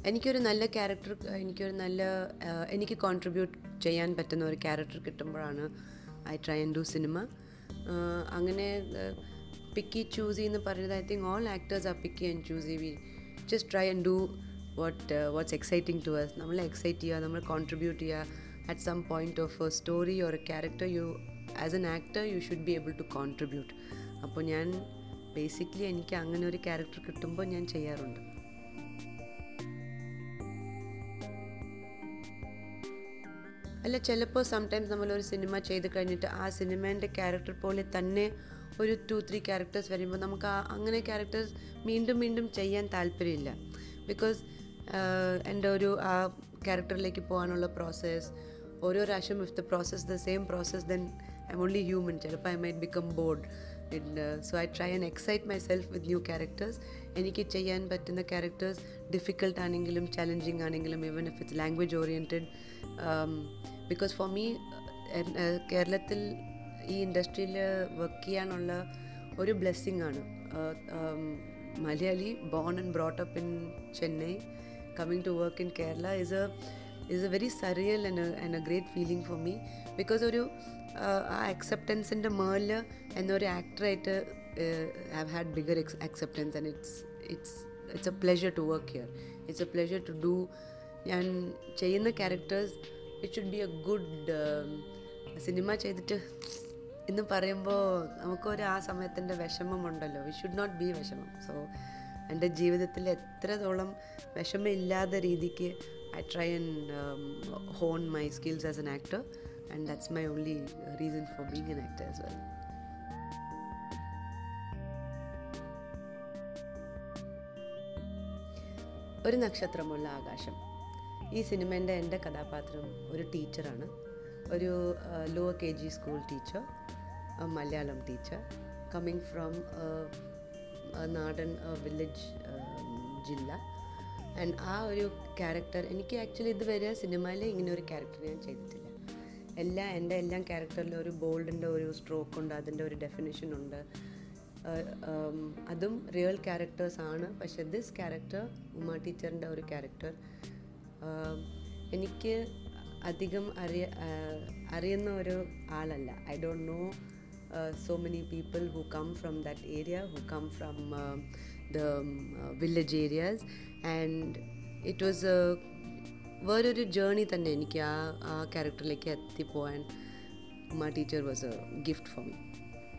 എനിക്കൊരു നല്ല ക്യാരക്ടർ എനിക്കൊരു നല്ല ആ, എനിക്ക് കോൺട്രിബ്യൂട്ട് ചെയ്യാൻ പറ്റുന്ന ഒരു ക്യാരക്ടർ കിട്ടുമ്പോഴാണ് ഐ ട്രൈ ആൻഡ് ഡു സിനിമ അങ്ങനെ പിക്കി ചൂസി എന്ന് പറയുന്നത് I think all actors are picky and choosy we just try and do what what's exciting to us നമ്മളെ എക്സൈറ്റ് ചെയ്യുക നമ്മൾ കോൺട്രിബ്യൂട്ട് ചെയ്യുക at some point of a story or a character you as an actor you should be able to contribute അപ്പോൾ ഞാൻ basically എനിക്ക് അങ്ങനെ ഒരു ക്യാരക്ടർ കിട്ടുമ്പോൾ ഞാൻ ചെയ്യാറുണ്ട് അല്ല ചിലപ്പോൾ സംടൈംസ് നമ്മളൊരു സിനിമ ചെയ്ത് കഴിഞ്ഞിട്ട് ആ സിനിമേൻ്റെ ക്യാരക്ടർ പോലെ തന്നെ ഒരു ടു ത്രീ ക്യാരക്ടേഴ്സ് വരുമ്പോൾ നമുക്ക് ആ അങ്ങനെ ക്യാരക്ടേഴ്സ് വീണ്ടും വീണ്ടും ചെയ്യാൻ താല്പര്യമില്ല ബിക്കോസ് എൻ്റെ ഒരു ആ ക്യാരക്ടറിലേക്ക് പോകാനുള്ള പ്രോസസ്സ് ഓരോ പ്രാവശ്യം if the process the same process then I am only human ചിലപ്പോൾ I might become bored so I try and excite myself with new characters എനിക്ക് ചെയ്യാൻ പറ്റുന്ന ക്യാരക്ടേഴ്സ് ഡിഫിക്കൽട്ട് ആണെങ്കിലും ചലഞ്ചിങ് ആണെങ്കിലും even if it's language oriented because for me കേരളത്തിൽ ഈ ഇൻഡസ്ട്രിയിൽ work ചെയ്യാനുള്ള ഒരു ബ്ലെസ്സിങ് ആണ് Malayali born and brought up in Chennai coming to work in Kerala is a is a very surreal and and a great feeling for me because ഒരു ആ അക്സെപ്റ്റൻസിൻ്റെ മേളിൽ എന്നൊരു ആക്ടറായിട്ട് have had bigger acceptance and it's it's it's a pleasure to work here it's a pleasure to do ഞാൻ ചെയ്യുന്ന characters it should be a good സിനിമ ചെയ്തിട്ട് എന്ന് പറയുമ്പോൾ നമുക്കൊരു ആ സമയത്തിൻ്റെ വിഷമമുണ്ടല്ലോ വി ഷുഡ് നോട്ട് ബി വിഷമം സോ എൻ്റെ ജീവിതത്തിൽ എത്രത്തോളം വിഷമമില്ലാത്ത രീതിക്ക് I try and hone my skills as an actor and that's my only reason for being an actor as well ഒരു നക്ഷത്രമുള്ള ആകാശം ഈ സിനിമേൻ്റെ എൻ്റെ കഥാപാത്രം ഒരു ടീച്ചറാണ് ഒരു lower K G school teacher Malayalam teacher coming from നാടൻ വില്ലേജ് ജില്ല ആൻഡ് ആ ഒരു ക്യാരക്ടർ എനിക്ക് ആക്ച്വലി ഇതുവരെ സിനിമയിൽ ഇങ്ങനെ ഒരു ക്യാരക്ടർ ഞാൻ ചെയ്തിട്ടില്ല എല്ലാ എൻ്റെ എല്ലാം ക്യാരക്ടറിലും ഒരു ബോൾഡിൻ്റെ ഒരു സ്ട്രോക്ക് ഉണ്ട് അതിൻ്റെ ഒരു ഡെഫിനേഷൻ ഉണ്ട് അതും റിയൽ ക്യാരക്ടേഴ്സ് ആണ് പക്ഷെ ദിസ് ക്യാരക്ടർ ഉമ്മ ടീച്ചറിൻ്റെ ഒരു ക്യാരക്ടർ എനിക്ക് അധികം അറിയ അറിയുന്ന ഒരു ആളല്ല I don't know so many people who come from that area who come from the village areas and it was വേറൊരു ജേണി തന്നെ എനിക്ക് ആ ആ ക്യാരക്ടറിലേക്ക് എത്തിപ്പോവാൻ ഉമ്മ teacher was a gift for me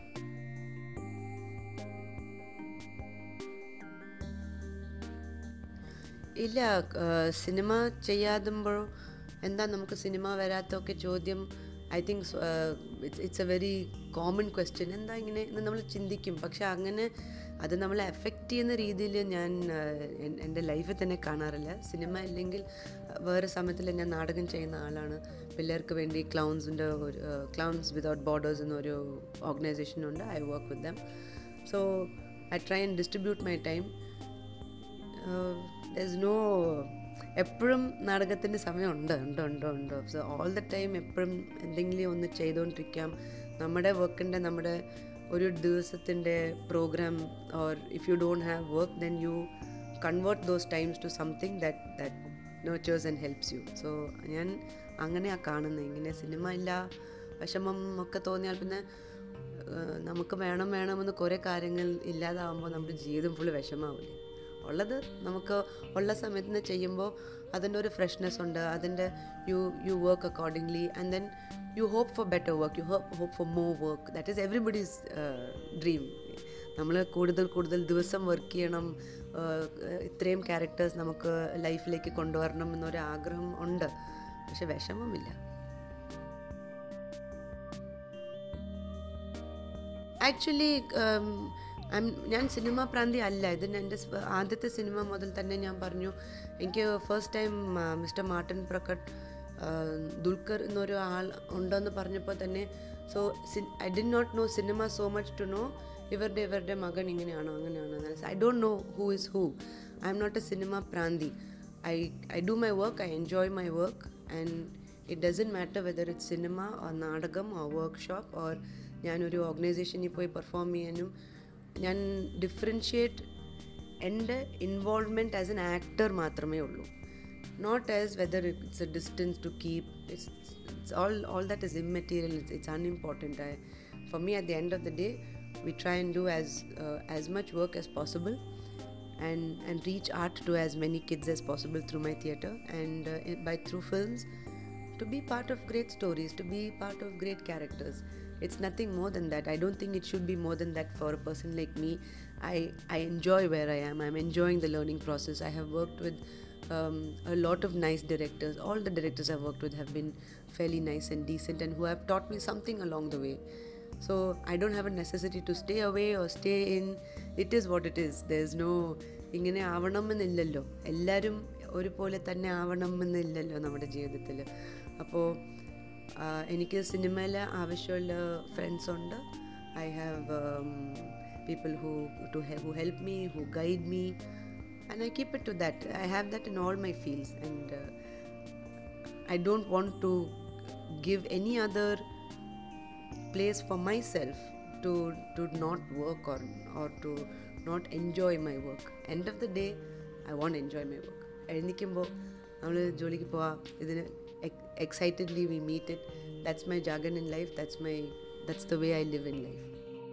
ഇല്ല സിനിമ ചെയ്യാതുമ്പോൾ എന്താ നമുക്ക് സിനിമ വരാത്തൊക്കെ ചോദ്യം I think it's a very common question എന്താ ഇങ്ങനെ എന്ന് നമ്മൾ ചിന്തിക്കും പക്ഷെ അങ്ങനെ അത് നമ്മളെ എഫക്റ്റ് ചെയ്യുന്ന രീതിയിൽ ഞാൻ എൻ്റെ ലൈഫിൽ തന്നെ കാണാറില്ല സിനിമ ഇല്ലെങ്കിൽ വേറെ സമയത്തിൽ ഞാൻ നാടകം ചെയ്യുന്ന ആളാണ് പിള്ളേർക്ക് വേണ്ടി ക്ലൗൺസിൻ്റെ ഒരു ക്ലൗൺസ് വിതൗട്ട് ബോർഡേഴ്സ് എന്നൊരു ഓർഗനൈസേഷൻ ഉണ്ട് I work with them so I try and distribute my time thus no എപ്പോഴും നാടകത്തിൻ്റെ സമയമുണ്ട് ഉണ്ട് ഉണ്ട് ഉണ്ട് സോ ഓൾ ദ ടൈം എപ്പോഴും എന്തെങ്കിലും ഒന്ന് ചെയ്തുകൊണ്ടിരിക്കാം നമ്മുടെ വർക്കിൻ്റെ നമ്മുടെ ഒരു ദിവസത്തിൻ്റെ programme or if you don't have work then you convert those times to something that that nature's and helps you so ഞാൻ അങ്ങനെയാണ് കാണുന്നത് ഇങ്ങനെ സിനിമ ഇല്ല വിഷമം ഒക്കെ തോന്നിയാൽ പിന്നെ നമുക്ക് വേണം വേണമെന്ന് കുറേ കാര്യങ്ങൾ ഇല്ലാതാവുമ്പോൾ നമ്മുടെ ജീവിതം ഫുള്ള് വിഷമാവില്ലേ ഉള്ളത് നമുക്ക് ഉള്ള സമയത്ത് നിന്ന് ചെയ്യുമ്പോൾ അതിൻ്റെ ഒരു ഫ്രഷ്നെസ് ഉണ്ട് അതിൻ്റെ you you work accordingly and then you hope for better work you hope hope for more work that is everybody's dream നമ്മൾ കൂടുതൽ കൂടുതൽ ദിവസം വർക്ക് ചെയ്യണം ഇത്രയും ക്യാരക്ടേഴ്സ് നമുക്ക് ലൈഫിലേക്ക് കൊണ്ടുവരണം എന്നൊരു ആഗ്രഹം ഉണ്ട് പക്ഷെ വിഷമമില്ല ആക്ച്വലി ഞാൻ സിനിമ പ്രാന്തി അല്ല ഇതിന് എൻ്റെ ആദ്യത്തെ സിനിമ മുതൽ തന്നെ ഞാൻ പറഞ്ഞു എനിക്ക് first time mister Martin Prakkat Dulquer എന്നൊരു ആൾ ഉണ്ടെന്ന് പറഞ്ഞപ്പോൾ തന്നെ so I did not know cinema so much to know ഇവരുടെ ഇവരുടെ മകൻ ഇങ്ങനെയാണോ അങ്ങനെയാണോ I don't know who is who I am not a cinema പ്രാന്തി I I do my work I enjoy my work and it doesn't matter whether it's cinema or നാടകം or workshop or ഞാനൊരു ഓർഗനൈസേഷനിൽ പോയി perform ചെയ്യാനും ഞാൻ differentiate എൻ്റെ involvement as an actor മാത്രമേ ഉള്ളൂ not as whether it's a distance to keep it's, it's all all that is immaterial it's, it's unimportant I, for me at the end of the day we try and do as uh, as much work as possible and and reach art to as many kids as possible through my theater and uh, by through films to be part of great stories to be part of great characters it's nothing more than that i don't think it should be more than that for a person like me i i enjoy where i am i'm enjoying the learning process i have worked with um, a lot of nice directors all the directors i've worked with have been fairly nice and decent and who have taught me something along the way so i don't have a necessity to stay away or stay in it is what it is there's no ഇങ്ങനെ ആവണമെന്നില്ലല്ലോ എല്ലാവരും ഒരുപോലെ തന്നെ ആവണമെന്നില്ലല്ലോ നമ്മുടെ ജീവിതത്തിൽ അപ്പോൾ എനിക്ക് സിനിമയിൽ ആവശ്യമുള്ള ഫ്രണ്ട്സ് ഉണ്ട് I have people who to who help me who guide me and I keep it to that I have that in all my fields and I don't want to give any other place for myself to to not work or or to not enjoy my work end of the day i want to enjoy my work എഴുന്നിക്കുമ്പോൾ നമ്മൾ ജോലിക്ക് പോവാം ഇതിന് excitedly we meet it that's my jargon in life that's my that's the way I live in life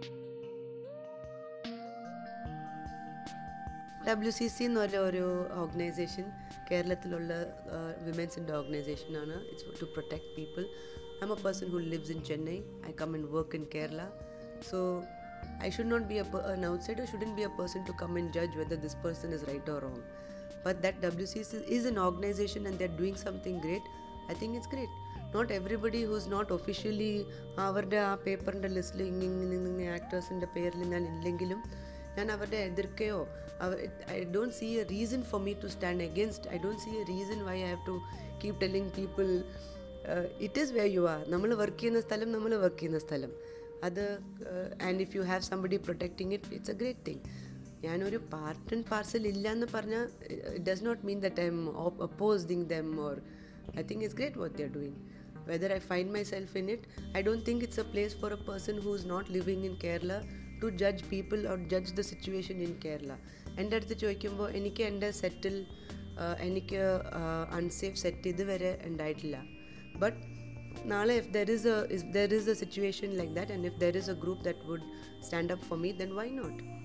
W C C എന്ന് പറഞ്ഞ ഒരു organisation കേരളത്തിലുള്ള വിമൻസിൻ്റെ ഓർഗനൈസേഷനാണ് it's to protect people I am a person who lives in Chennai I come and work in Kerala so I should not be a, an outsider, shouldn't be a person to come and judge whether this person is right or wrong. But that WCC is an organization and they're doing something great. I think it's great. Not everybody who's not officially അവരുടെ ആ പേപ്പറിൻ്റെ ലിസ്റ്റിൽ ഇങ്ങനെ ആക്ടേഴ്സിൻ്റെ പേരിൽ ഞാൻ ഇല്ലെങ്കിലും ഞാൻ അവരുടെ എതിർക്കുകയോ I don't see a reason for me to stand against I don't see a reason why I have to keep telling people it is way you are നമ്മൾ വർക്ക് ചെയ്യുന്ന സ്ഥലം നമ്മൾ വർക്ക് ചെയ്യുന്ന സ്ഥലം അത് and if you have somebody protecting it it's a great thing ഞാനൊരു part and parcel ഇല്ല എന്ന് പറഞ്ഞാൽ it does not mean that I am opposing them or I think it's great what they are doing whether I find myself in it, I don't think it's a place for a person who's not living in Kerala to judge people or judge the situation in Kerala. എൻ്റെ അടുത്ത് ചോദിക്കുമ്പോൾ എനിക്ക് എൻ്റെ സെറ്റിൽ എനിക്ക് unsafe set ഇതുവരെ ഉണ്ടായിട്ടില്ല but നാളെ if there is a if there is a situation like that and if there is a group that would stand up for me then why not